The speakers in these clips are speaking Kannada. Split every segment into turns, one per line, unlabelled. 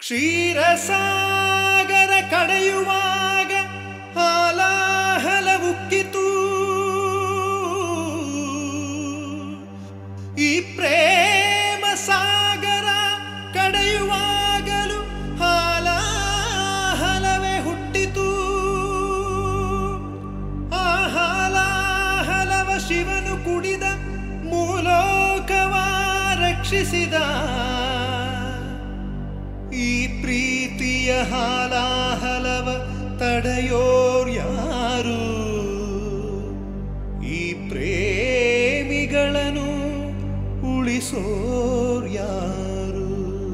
ಕ್ಷೀರಸಾಗರ ಕಡೆಯುವಾಗ ಹಾಲಾಹಲ ಉಕ್ಕಿತು ಈ ಪ್ರೇಮ ಸಾಗರ ಕಡೆಯುವಾಗಲು ಹಾಲಾಹಲವೇ ಹುಟ್ಟಿತು ಆ ಹಾಲಾಹಲವ ಶಿವನು ಕುಡಿದ ಮೂಲೋಕವ ರಕ್ಷಿಸಿದ ಈ ಪ್ರೀತಿಯ ಹಾಲಾಹಲವ ತಡೆಯೋರ್ಯಾರು ಈ ಪ್ರೇಮಿಗಳನ್ನು ಉಳಿಸೋರ್ಯಾರು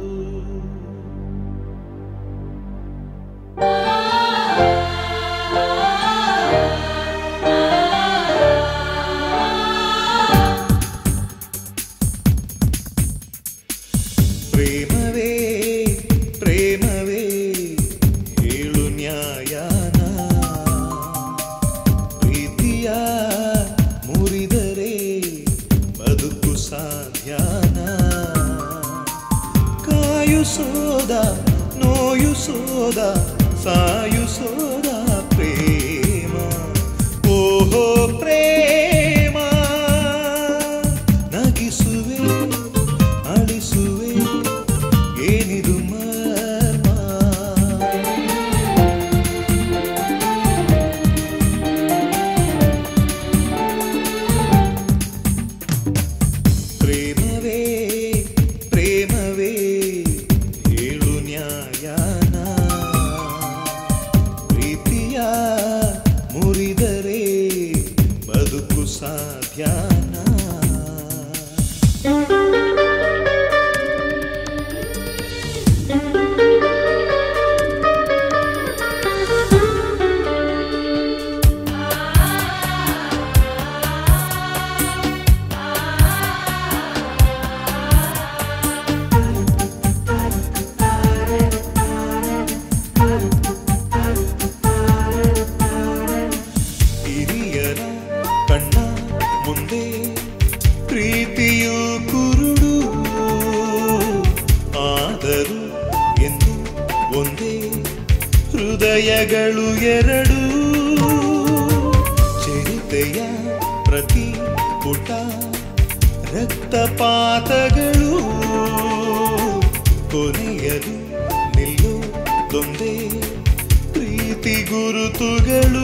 ಪ್ರೇಮವೇ ಪ್ರೇಮವೇ ಹೇಳು ನ್ಯಾಯನ ಪ್ರೀತಿಯ ಮುರಿದರೆ ಬದುಕು ಸಾಧ್ಯನ ಕಾಯುಸೋದ ನೋಯುಸೋದ ಸಾಯುಸೋದ ಪ್ರೇಮ ಓಹೋ ಪ್ರೇಮ ನಗಿಸುವೆ ಅಳಿಸುವೆ ಏನಿದು ಮರ್ಮ ಪ್ರೇಮವೇ ಪ್ರೇಮವೇ ಹೇಳು ನ್ಯಾಯನ ಪ್ರೀತಿಯ ಮುರಿದರೆ ಬದುಕು ಸಾಧ್ಯನ ಹಿರಿಯರ ಕಣ್ಣ ಮುಂದೆ ಪ್ರೀತಿಯು ಕುರುಡು ಆದರೂ ಎಂದು ಒಂದೇ ಹೃದಯಗಳು ಎರಡು ಚರಿತೆಯ ಪ್ರತಿ ಪುಟ ರಕ್ತಪಾತಗಳು ಕೊನೆಯದು ನಿಲ್ಲುತ್ತೊಂದೇ ಪ್ರೀತಿ ಗುರುತುಗಳು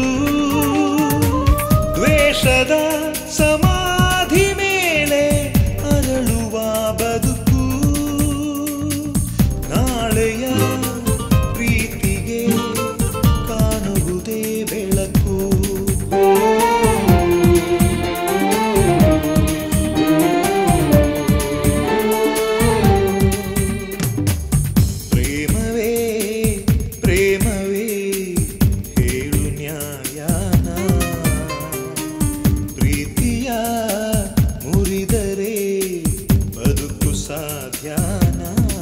ದ್ವೇಷದ ಸಮಾಧಿ ಮೇಲೆ ಅರಳುವ ಬದುಕು ನಾಳೆಯ ಪ್ರೀತಿಗೆ ಕಾಣುವುದೇ ಬೆಳಕು ಪ್ರೇಮವೇ ಪ್ರೇಮವೇ ಹೇಳು ನ್ಯಾಯನ ಪ್ರೀತಿಯ ಮುರಿದರೆ ಬದುಕು ಸಾಧ್ಯನ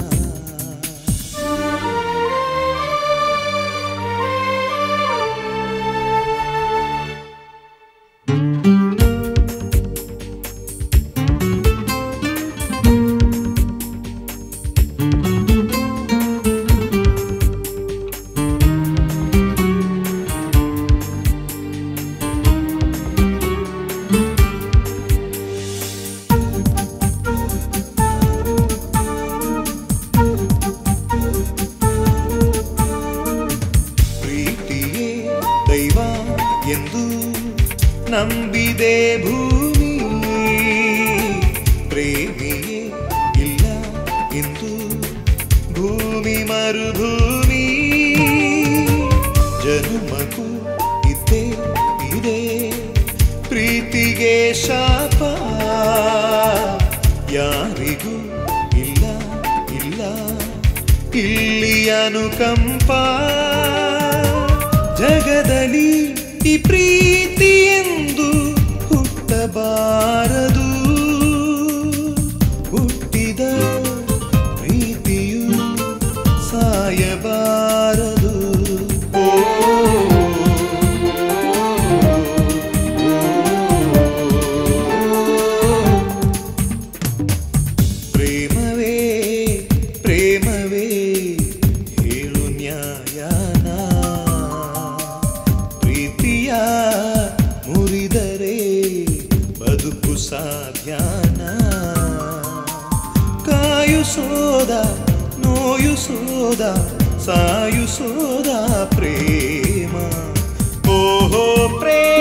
ಪ್ರೀತಿಯೇ ದೈವ ಎಂದು ನಂಬಿದೆ ಭೂಮಿ ಪ್ರೇಮಿಯೇ ಇಲ್ಲ ಇಂದು ಭೂಮಿ ಮರುಭೂಮಿ ಜನುಮಕು ಇದ್ದೇ ಇದೆ ಪ್ರೀತಿಗೆ ಶಾಪ ಯಾರಿಗೂ ಇಲ್ಲ ಇಲ್ಲ ಇಲ್ಲಿ ಅನುಕಂಪ ಜಗದಲ್ಲಿ ಈ ಪ್ರೀತಿ ಎಂದು ಹುಟ್ಟಬಾರದು ಹುಟ್ಟಿದ ಪ್ರೀತಿಯು ಸಾಯಬಾರದು ಓ ಪ್ರೇಮವೇ ಪ್ರೇಮವೇ ಕಾಯಿಸೋದ ನೋಯುಸೋದ ಸಾಯುಸೋದ ಪ್ರೇಮ ಓಹೋ ಪ್ರೇಮ